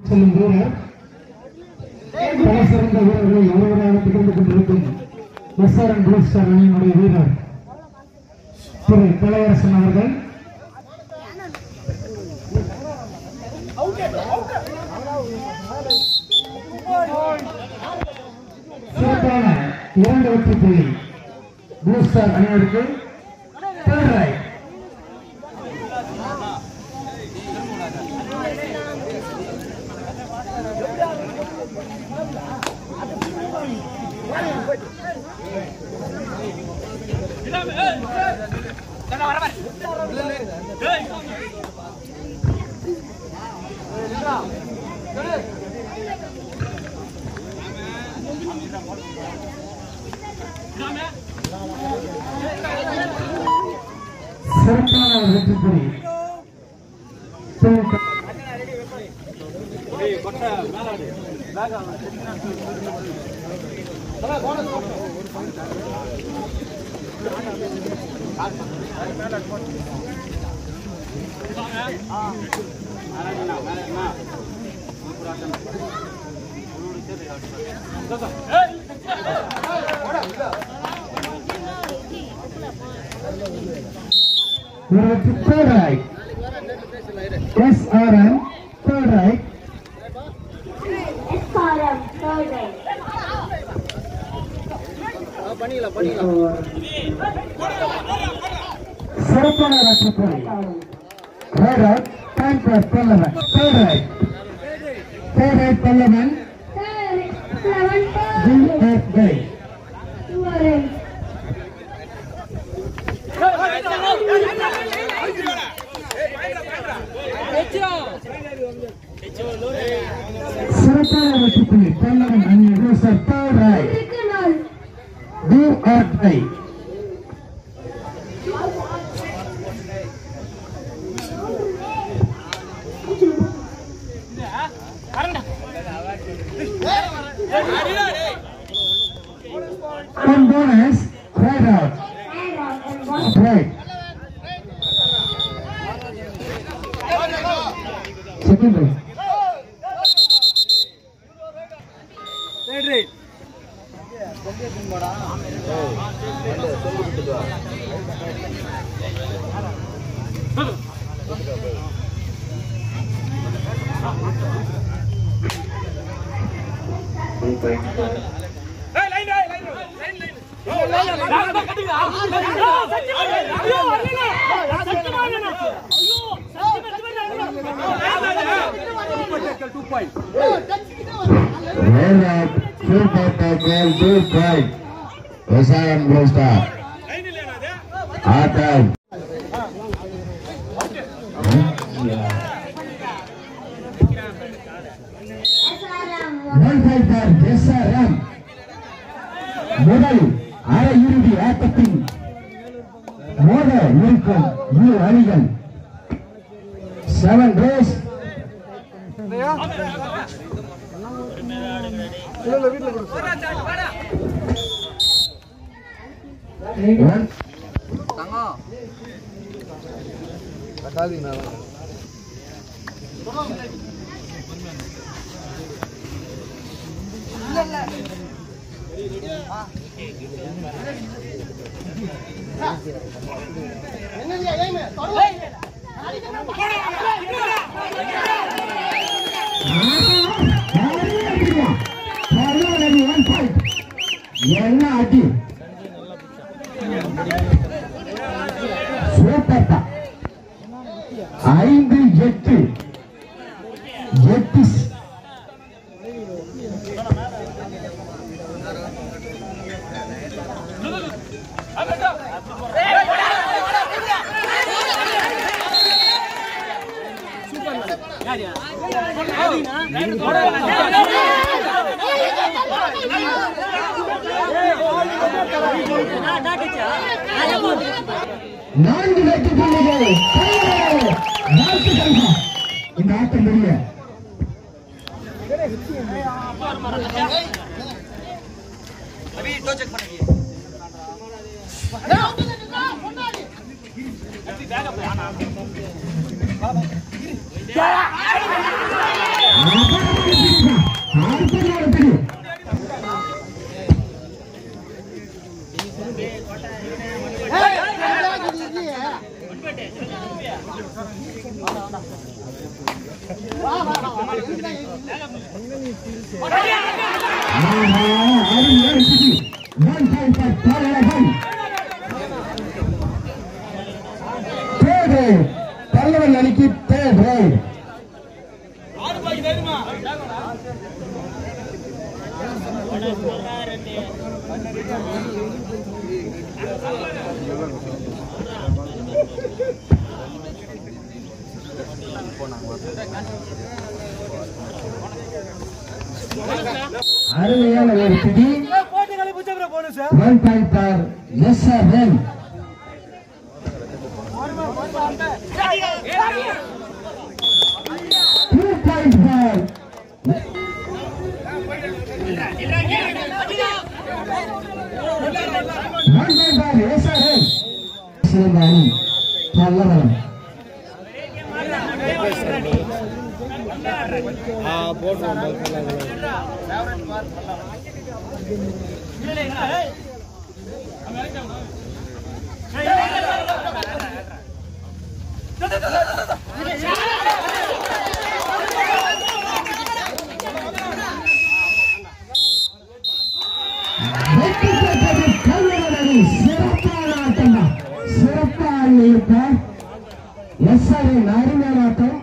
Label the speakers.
Speaker 1: செல்லும் வீரர் பல சிறந்த வீரர்களை ஒருவராக திகழ்ந்து கொண்டிருக்கும் எஸ்ஆர்என் ப்ளூ ஸ்டார் அணியினுடைய வீரர் திரு கலையரசன் அவர்கள் சிறப்பான இரண்டு வெற்றி புள்ளி ப்ளூ ஸ்டார் அணியினருக்கு third right. சிறப்பான ஒரு வெற்றி புள்ளி திமுக ஒரு வெற்றி third right. SRM third right.
Speaker 2: SRM third right.
Speaker 1: சிறப்பான வெற்றி புள்ளி third right. Time pass Pallavan third right. third right Pallavan
Speaker 2: Third, seven
Speaker 1: D
Speaker 2: third.
Speaker 1: F Guy.
Speaker 2: Suarez.
Speaker 1: சிறப்பான வெற்றி புள்ளி பல்லவன் அணி ரூசர் third right.
Speaker 2: Criminal.
Speaker 1: Do or die. One bonus, right out.
Speaker 2: Error and one.
Speaker 1: Right. Second right. Right out. Full back goal, do right. SRM Blue Star. Out out.
Speaker 2: SRM
Speaker 1: One five for SRM. முதல் அரை இறுதி ஆட்டத்தின் மோத இருக்கும் இரு அணிகள் seven race one என்ன அடி சூப்பர்டா ஐந்து எட்டு எட்டு நான்கு வெற்றி புள்ளிகள் வாழ்த்துக்கள் இந்த ஆட்டம் முடிய
Speaker 3: Yeah!
Speaker 1: One time for Pallavan. Third round. Pallavan அணிக்கு third round. அருமையான ஒரு பிடி one point for S R run two point for one point for S R run சிறந்த அணி பல்லவரம் வெற்றி பெற்றது கல்லூர் அணி சிறப்பான ஆட்டம் தான் சிறப்பாக இருப்பார் எஸ் ஆர் அருமையான ஆட்டம்